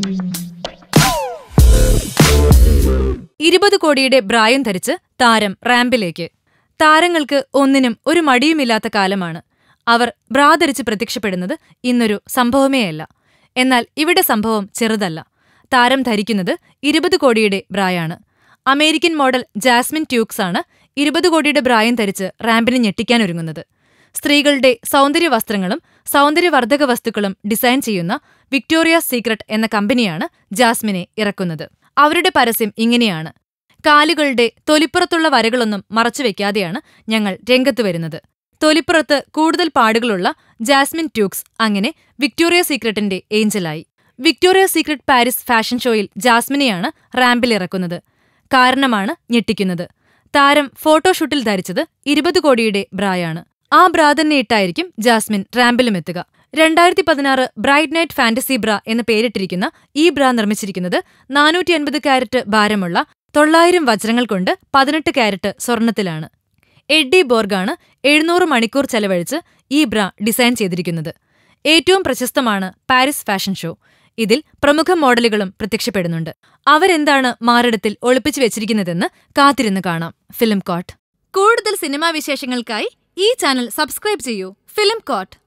ഇരുപത് കോടിയുടെ ബ്രായം ധരിച്ച് താരം റാമ്പിലേക്ക് താരങ്ങൾക്ക് ഒന്നിനും ഒരു മടിയുമില്ലാത്ത കാലമാണ് അവർ ബ്രാ ധരിച്ച് പ്രത്യക്ഷപ്പെടുന്നത് ഇന്നൊരു സംഭവമേയല്ല എന്നാൽ ഇവിടെ സംഭവം ചെറുതല്ല താരം ധരിക്കുന്നത് ഇരുപത് കോടിയുടെ ബ്രായാണ് അമേരിക്കൻ മോഡൽ ജാസ്മിൻ ട്യൂക്സ് ആണ് ഇരുപത് കോടിയുടെ ബ്രായം ധരിച്ച് റാമ്പിന് ഞെട്ടിക്കാനൊരുങ്ങുന്നത് സ്ത്രീകളുടെ സൗന്ദര്യ വസ്ത്രങ്ങളും സൗന്ദര്യവർദ്ധക വസ്തുക്കളും ഡിസൈൻ ചെയ്യുന്ന വിക്ടോറിയ സീക്രട്ട് എന്ന കമ്പനിയാണ് ജാസ്മിനെ ഇറക്കുന്നത് അവരുടെ പരസ്യം ഇങ്ങനെയാണ് കാലുകളുടെ തൊലിപ്പുറത്തുള്ള വരകളൊന്നും മറച്ചുവെക്കാതെയാണ് ഞങ്ങൾ രംഗത്ത് വരുന്നത് തൊലിപ്പുറത്ത് കൂടുതൽ പാടുകളുള്ള ജാസ്മിൻ ട്യൂക്സ് അങ്ങനെ വിക്ടോറിയ സീക്രട്ടിന്റെ ഏഞ്ചലായി വിക്ടോറിയ സീക്രട്ട് പാരീസ് ഫാഷൻ ഷോയിൽ ജാസ്മിനെയാണ് റാമ്പിലിറക്കുന്നത് കാരണമാണ് ഞെട്ടിക്കുന്നത് താരം ഫോട്ടോഷൂട്ടിൽ ധരിച്ചത് ഇരുപത് കോടിയുടെ ബ്രായാണ് ആ ബ്രാ തന്നെ ഇട്ടായിരിക്കും ജാസ്മിൻ റാമ്പിലുമെത്തുക രണ്ടായിരത്തി പതിനാറ് ബ്രൈറ്റ് നൈറ്റ് ഫാന്റസി ബ്ര എന്ന് പേരിട്ടിരിക്കുന്ന ഈ ബ്ര നിർമ്മിച്ചിരിക്കുന്നത് നാനൂറ്റി അൻപത് കാരറ്റ് ഭാരമുള്ള തൊള്ളായിരം വജ്രങ്ങൾ കൊണ്ട് പതിനെട്ട് കാരറ്റ് സ്വർണത്തിലാണ് എഡ്ഡി ബോർഗാണ് എഴുന്നൂറ് മണിക്കൂർ ചെലവഴിച്ച് ഈ ബ്ര ഡിസൈൻ ചെയ്തിരിക്കുന്നത് ഏറ്റവും പ്രശസ്തമാണ് പാരീസ് ഫാഷൻ ഷോ ഇതിൽ പ്രമുഖ മോഡലുകളും പ്രത്യക്ഷപ്പെടുന്നുണ്ട് അവരെന്താണ് മാറിടത്തിൽ ഒളിപ്പിച്ചു വെച്ചിരിക്കുന്നതെന്ന് കാത്തിരുന്ന് കാണാം ഫിലിം കോട്ട് കൂടുതൽ സിനിമാ വിശേഷങ്ങൾക്കായി ഈ ചാനൽ സബ്സ്ക്രൈബ് ചെയ്യൂ ഫിലിം കോട്ട്